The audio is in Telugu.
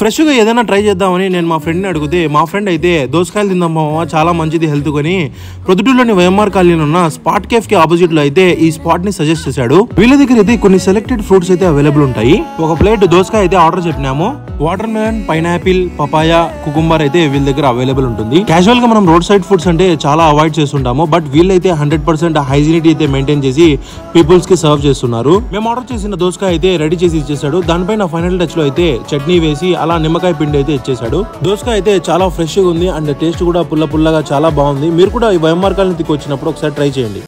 ఫ్రెష్ గా ఏదైనా ట్రై చేద్దామని నేను మా ఫ్రెండ్ ని అడిగితే మా ఫ్రెండ్ అయితే దోసకాయలు తిందాం మామ చాలా మంచిది హెల్త్ కొని ప్రొద్దుటూరులోని వైఎంఆర్ కాలనీలో ఉన్న స్పాట్ కేఫ్ కి ఆపోజిట్ లో అయితే ఈ స్పాట్ ని సజెస్ట్ చేశాడు వీళ్ళ దగ్గర అయితే కొన్ని సెలెక్టెడ్ ఫ్రూట్స్ అయితే అవైలబుల్ ఉంటాయి ఒక ప్లేట్ దోసకాయ అయితే ఆర్డర్ చెప్పినాము watermelon pineapple papaya cucumber అయితే వీళ్ళ దగ్గర అవైలబుల్ ఉంటుంది క్యాజువల్ గా మనం రోడ్ సైడ్ ఫుడ్స్ అంటే చాలా అవాయిడ్ చేస్తుంటాము బట్ వీళ్ళైతే హండ్రెడ్ పర్సెంట్ హైజీనిటీ అయితే మెయింటైన్ చేసి పీపుల్స్ కి సర్వ్ చేస్తున్నారు మేము ఆర్డర్ చేసిన దోసకాయ అయితే రెడీ చేసి ఇచ్చేసాడు దానిపైన ఫైనల్ టచ్ లో అయితే చట్నీ వేసి అలా నిమ్మకాయ పిండి అయితే ఇచ్చేసాడు దోసకాయ అయితే చాలా ఫ్రెష్ గా ఉంది అండ్ టేస్ట్ కూడా పుల్ల పుల్లగా చాలా బాగుంది మీరు కూడా ఈ వైఎంఆర్ కాలనీకి వచ్చినప్పుడు ఒకసారి ట్రై చేయండి